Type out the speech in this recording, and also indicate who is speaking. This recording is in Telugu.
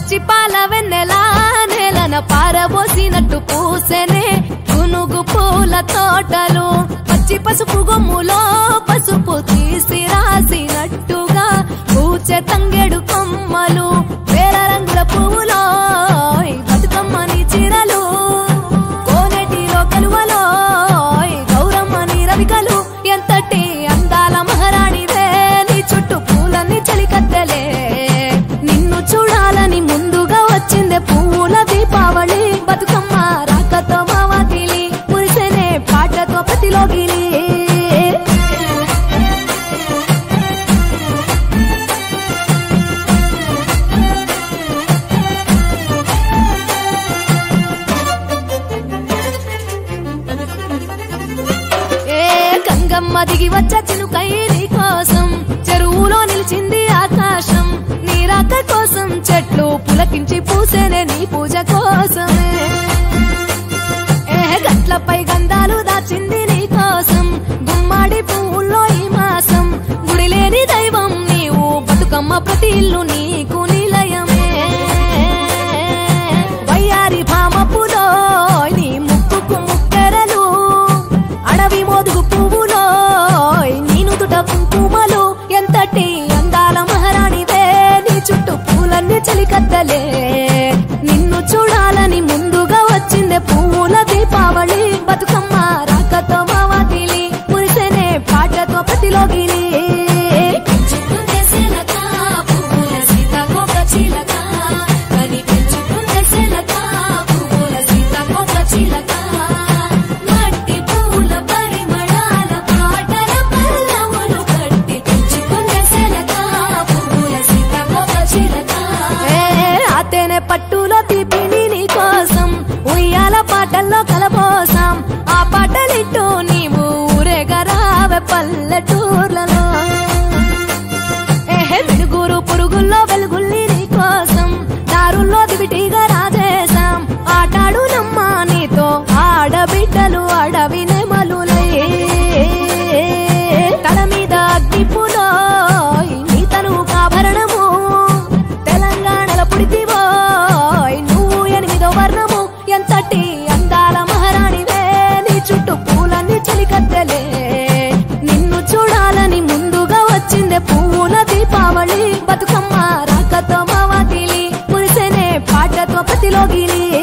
Speaker 1: పచ్చి పాల వెన్నెలా నేలన పారబోసినట్టు పూసెనే గునుగు పూల తోటలు పచ్చి పసుపు గొమ్ములో పసుపు తీసి రాసినట్టుగా పూచె తంగెడు కొమ్మలు వేల రంగుల పువ్వులో ఈ బతుకమ్మని చీరలు కోనేటిలో కలువలో ఈ గౌరమ్మని రవికలు ఎంతటి అందాల మహారాణిదే నీ చుట్టూ పూలన్నీ చలికత్తెలే నిన్ను చూడాలని ముందుగా వచ్చిందే పువ్వుల దీపావళి బతుకమ్మ రాకతో మావాతిలి మురిసెనే పాటతో పతిలోగిలి ఏ గంగమ్మ దిగి వచ్చ చిలుకై నీ కోసం చెరువులో నిలిచింది ఆకాశం నీ రాక కోసం చెట్లు పులకించి పూసేనే నీ పూజ కోసమే ఏ గట్లపై గంధాలు దాచింది నీ కోసం గుమ్మాడి పువ్వుల్లో ఈ మాసం గుడి లేని దైవం నీవు బతుకమ్మ ప్రతి ఇల్లు నీకు నిలయమే వయ్యారి భామపులో నీ ముక్కుకు ముక్కెరలు అడవి మోదుగు పువ్వులో నీను తుట కుంకుమలు ఎంతటి అందాల మహారాణిదే నీ చుట్టూ పూలన్నీ చలికత్తలే నిన్ను చూడాలని ముందుగా వచ్చిందే పువ్వుల దీపావళి బతుకమ్మ రాకతో మావాతిలి మురిసెనే పాటతో పతిలోగిలి మట్టి పూల పరిమళాల పాటల పల్లవులు కట్టి పెంచుకున్న శిలక పువ్వుల సీతాకోక చిలక అతేనే పట్టులో తీపిని నీ కోసం ఉయ్యాల పాటల్లో కలపోసాం ఆ పాటలిట్టు నీవు ఊరేగరావే పల్లెటూర్లలో ఏహే మిడుగురు పురుగుల్లో వెలుగుల్ని నీ కోసం దారుల్లో దివిటిగా రాజేశాం ఆటాడు నమ్మా నీతో ఆడబిడ్డలు అడవి నెమలులై తల మీద అగ్నిపులో నీ తను ఆభరణము తెలంగాణల పుడితివో నువ్వు ఎనిమిదో వర్ణము ఎంతటి అందాల మహారాణివే నీ చుట్టూ పూలన్నీ చలికత్తెలే నిన్ను చూడాలని ముందుగా వచ్చిందే పువ్వుల దీపావళి బతుకమ్మ రాకతో మావాతిలి మురిసెనే పాటతో పతిలోగిలి